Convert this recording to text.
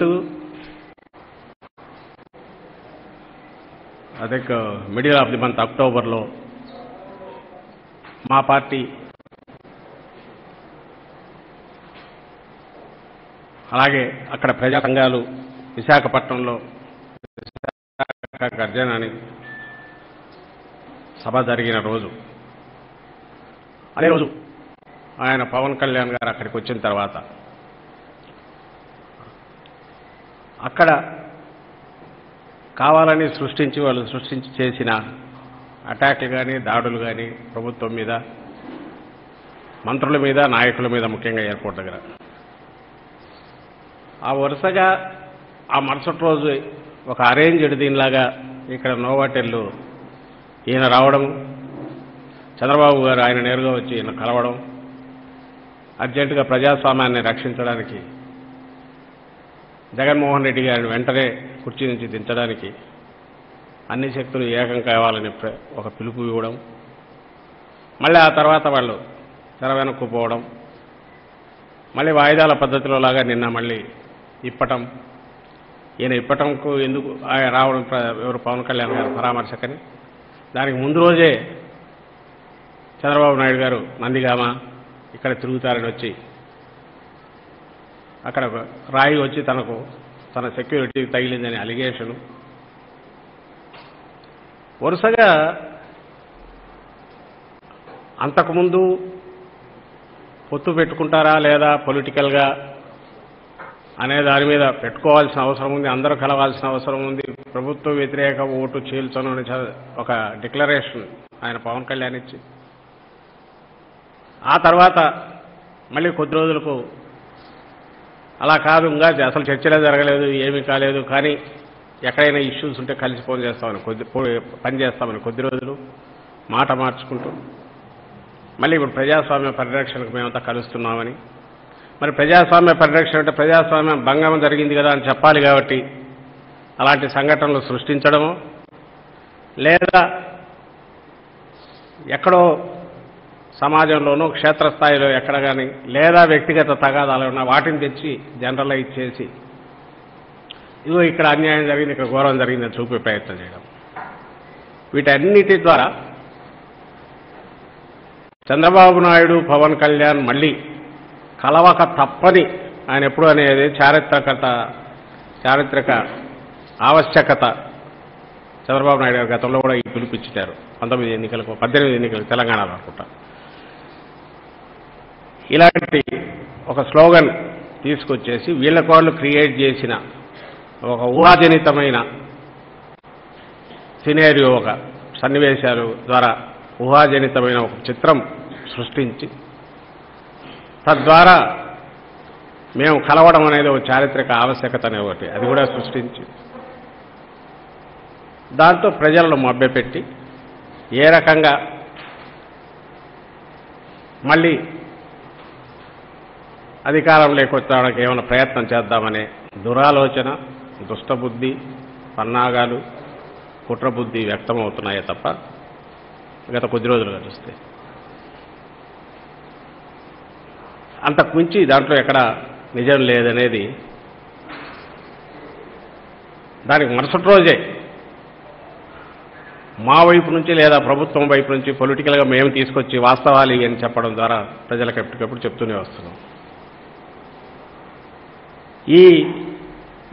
month I think middle of the month అక్టోబర్లో మా party అలాగే అక్కడ ప్రజా సంఘాలు విశాఖపట్నంలో విశాఖ గర్జన అని సభ జరిగిన రోజు అదే రోజు ఆయన పవన్ కళ్యాణ్ గారు అక్కడికి వచ్చిన తర్వాత అక్కడ కావాలని సృష్టించి వాళ్ళు సృష్టించి చేసిన అటాక్లు కానీ దాడులు కానీ ప్రభుత్వం మీద మంత్రుల మీద నాయకుల మీద ముఖ్యంగా ఎయిర్పోర్ట్ దగ్గర ఆ వరుసగా ఆ మరుసటి రోజు ఒక అరేంజ్డ్ దీనిలాగా ఇక్కడ నోవాటెల్లు ఈయన రావడం చంద్రబాబు గారు ఆయన నేరుగా వచ్చి ఈయన కలవడం అర్జెంటుగా ప్రజాస్వామ్యాన్ని రక్షించడానికి జగన్మోహన్ రెడ్డి గారిని వెంటనే కుర్చీ నుంచి దించడానికి అన్ని శక్తులు ఏకం కావాలని ప్ర- ఒక పిలుపు ఇవ్వడం మళ్ళీ ఆ తర్వాత వాళ్ళు తెర వెనక్కు పోవడం మళ్ళీ వాయిదాల పద్ధతిలో లాగా నిన్న మళ్ళీ ఇప్పటం ఈయన ఇప్పటంకు ఎందుకు ఆయన రావడం ప్ర- ఎవరు పవన్ కళ్యాణ్ గారు పరామర్శకని దానికి ముందు రోజే చంద్రబాబు నాయుడు గారు నందిగామ ఇక్కడ తిరుగుతారని వచ్చి అక్కడ ఒక రాయి వచ్చి తనకు తన సెక్యూరిటీ తగిలిందని అలిగేషను వరుసగా అంతకుముందు పొత్తు పెట్టుకుంటారా లేదా పొలిటికల్గా అనే దాని మీద పెట్టుకోవాల్సిన అవసరం ఉంది అందరూ కలవాల్సిన అవసరం ఉంది ప్రభుత్వ వ్యతిరేక ఓటు చీల్చను అని చ- ఒక డిక్లరేషన్ ఆయన పవన్ కళ్యాణ్ ఇచ్చి ఆ తర్వాత మళ్ళీ కొద్ది రోజులకు అలా కాదు ఇంకా అసలు చర్చలే జరగలేదు ఏమీ కాలేదు కానీ ఎక్కడైనా ఇష్యూస్ ఉంటే కలిసి ఫోన్ చేస్తామని కొద్ది పో- పని చేస్తామని కొద్ది రోజులు మాట మార్చుకుంటూ మళ్ళీ ఇప్పుడు ప్రజాస్వామ్య పరిరక్షణకు మేమంతా కలుస్తున్నామని మరి ప్రజాస్వామ్య పరిరక్షణ అంటే ప్రజాస్వామ్యం భంగం జరిగింది కదా అని చెప్పాలి కాబట్టి అలాంటి సంఘటనలు సృష్టించడము లేదా ఎక్కడో సమాజంలోనూ క్షేత్రస్థాయిలో ఎక్కడ కానీ లేదా వ్యక్తిగత తగాదాలు ఉన్న వాటిని తెచ్చి జనరలైజ్ చేసి ఇదిగో ఇక్కడ అన్యాయం జరిగింది ఇక్కడ ఘోరం జరిగిందని చూపే ప్రయత్నం చేయడం వీటన్నిటి ద్వారా చంద్రబాబు నాయుడు పవన్ కళ్యాణ్ మళ్ళీ కలవక తప్పని ఆయన ఎప్పుడు అనేది చారిత్రకత చారిత్రక ఆవశ్యకత చంద్రబాబు నాయుడు గారు గతంలో కూడా ఈ పిలుపుచ్చారు పంతొమ్మిది ఎన్నికలకు పద్దెనిమిది ఎన్నికలకు తెలంగాణలో అనుకుంటా ఇలాంటి ఒక స్లోగన్ తీసుకొచ్చేసి వీళ్ళ వాళ్ళు క్రియేట్ చేసిన ఒక ఊహాజనితమైన సినేరియో ఒక సన్నివేశాలు ద్వారా ఊహాజనితమైన ఒక చిత్రం సృష్టించి తద్వారా మేము కలవడం అనేది ఒక చారిత్రక ఆవశ్యకత అనే ఒకటి అది కూడా సృష్టించి దాంతో ప్రజలను మభ్యపెట్టి ఏ రకంగా మళ్ళీ అధికారం లేకొచ్చడానికి ఏమైనా ప్రయత్నం చేద్దామనే దురాలోచన దుష్టబుద్ధి పన్నాగాలు కుట్రబుద్ధి వ్యక్తమవుతున్నాయే తప్ప గత కొద్ది రోజులుగా చూస్తే అంతకు మించి దాంట్లో ఎక్కడ నిజం లేదనేది దానికి మరుసటి రోజే మా వైపు నుంచి లేదా ప్రభుత్వం వైపు నుంచి పొలిటికల్గా మేము తీసుకొచ్చి వాస్తవాలు ఇవి అని చెప్పడం ద్వారా ప్రజలకు ఎప్పటికప్పుడు చెప్తూనే వస్తున్నాం ఈ